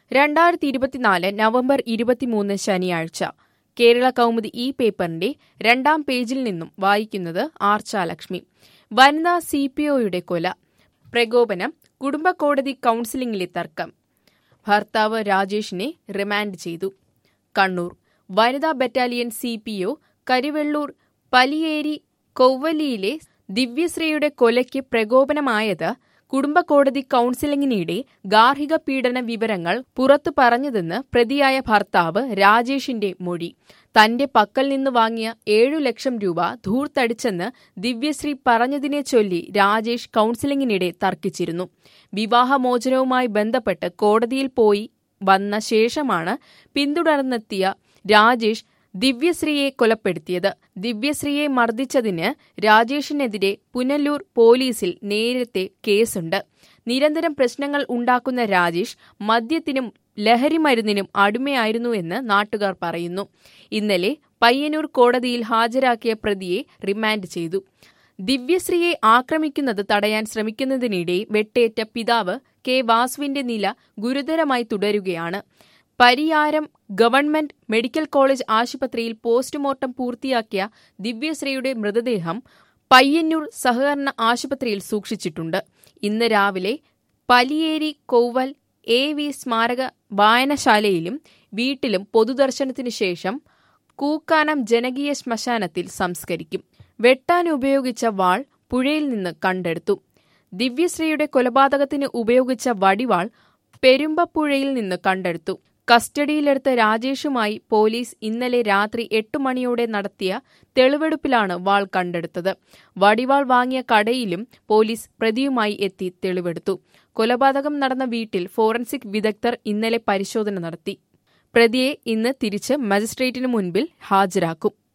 രണ്ടായിരത്തി ഇരുപത്തിനാല് നവംബർ ഇരുപത്തിമൂന്ന് ശനിയാഴ്ച കേരള കൗമുദി ഈ പേപ്പറിന്റെ രണ്ടാം പേജിൽ നിന്നും വായിക്കുന്നത് ആർച്ചാലക്ഷ്മി വനിതാ സി പി ഒയുടെ കൊല പ്രകോപനം കുടുംബക്കോടതി കൌൺസിലിംഗിലെ തർക്കം ഭർത്താവ് രാജേഷിനെ റിമാൻഡ് ചെയ്തു കണ്ണൂർ വനിതാ battalion C P O Karivellur Paliyeri കൊവ്വലിയിലെ ദിവ്യശ്രീയുടെ കൊലയ്ക്ക് പ്രകോപനമായത് കുടുംബക്കോടതി കൌൺസിലിംഗിനിടെ ഗാർഹിക പീഡന വിവരങ്ങൾ പുറത്തു പറഞ്ഞതെന്ന് പ്രതിയായ ഭർത്താവ് രാജേഷിന്റെ മൊഴി തന്റെ പക്കൽ നിന്ന് വാങ്ങിയ ഏഴു ലക്ഷം രൂപ ധൂർത്തടിച്ചെന്ന് ദിവ്യശ്രീ പറഞ്ഞതിനെ ചൊല്ലി രാജേഷ് കൌൺസിലിംഗിനിടെ തർക്കിച്ചിരുന്നു വിവാഹമോചനവുമായി ബന്ധപ്പെട്ട് കോടതിയിൽ പോയി വന്ന ശേഷമാണ് പിന്തുടർന്നെത്തിയ രാജേഷ് ദിവ്യശ്രീയെ കൊലപ്പെടുത്തിയത് ദിവ്യശ്രീയെ മർദ്ദിച്ചതിന് രാജേഷിനെതിരെ പുനലൂർ പോലീസിൽ നേരത്തെ കേസുണ്ട് നിരന്തരം പ്രശ്നങ്ങൾ ഉണ്ടാക്കുന്ന രാജേഷ് മദ്യത്തിനും ലഹരിമരുന്നിനും അടിമയായിരുന്നുവെന്ന് നാട്ടുകാർ പറയുന്നു ഇന്നലെ പയ്യന്നൂർ കോടതിയിൽ ഹാജരാക്കിയ പ്രതിയെ റിമാൻഡ് ചെയ്തു ദിവ്യശ്രീയെ ആക്രമിക്കുന്നത് തടയാൻ ശ്രമിക്കുന്നതിനിടെ വെട്ടേറ്റ പിതാവ് കെ വാസുവിന്റെ നില ഗുരുതരമായി തുടരുകയാണ് പരിയാരം ഗവൺമെന്റ് മെഡിക്കൽ കോളേജ് ആശുപത്രിയിൽ പോസ്റ്റ്മോർട്ടം പൂർത്തിയാക്കിയ ദിവ്യശ്രീയുടെ മൃതദേഹം പയ്യന്നൂർ സഹകരണ ആശുപത്രിയിൽ സൂക്ഷിച്ചിട്ടുണ്ട് ഇന്ന് രാവിലെ പലിയേരി കൊവ്വൽ എ വി സ്മാരക വായനശാലയിലും വീട്ടിലും പൊതുദർശനത്തിനു ശേഷം കൂക്കാനം ജനകീയ ശ്മശാനത്തിൽ സംസ്കരിക്കും വെട്ടാൻ ഉപയോഗിച്ച വാൾ പുഴയിൽ നിന്ന് കണ്ടെടുത്തു ദിവ്യശ്രീയുടെ കൊലപാതകത്തിന് ഉപയോഗിച്ച വടിവാൾ പെരുമ്പപ്പുഴയിൽ നിന്ന് കണ്ടെടുത്തു കസ്റ്റഡിയിലെടുത്ത രാജേഷുമായി പോലീസ് ഇന്നലെ രാത്രി എട്ട് മണിയോടെ നടത്തിയ തെളിവെടുപ്പിലാണ് വാൾ കണ്ടെടുത്തത് വടിവാൾ വാങ്ങിയ കടയിലും പോലീസ് പ്രതിയുമായി എത്തി തെളിവെടുത്തു കൊലപാതകം നടന്ന വീട്ടിൽ ഫോറൻസിക് വിദഗ്ധർ ഇന്നലെ പരിശോധന നടത്തി പ്രതിയെ ഇന്ന് തിരിച്ച് മജിസ്ട്രേറ്റിനു മുൻപിൽ ഹാജരാക്കും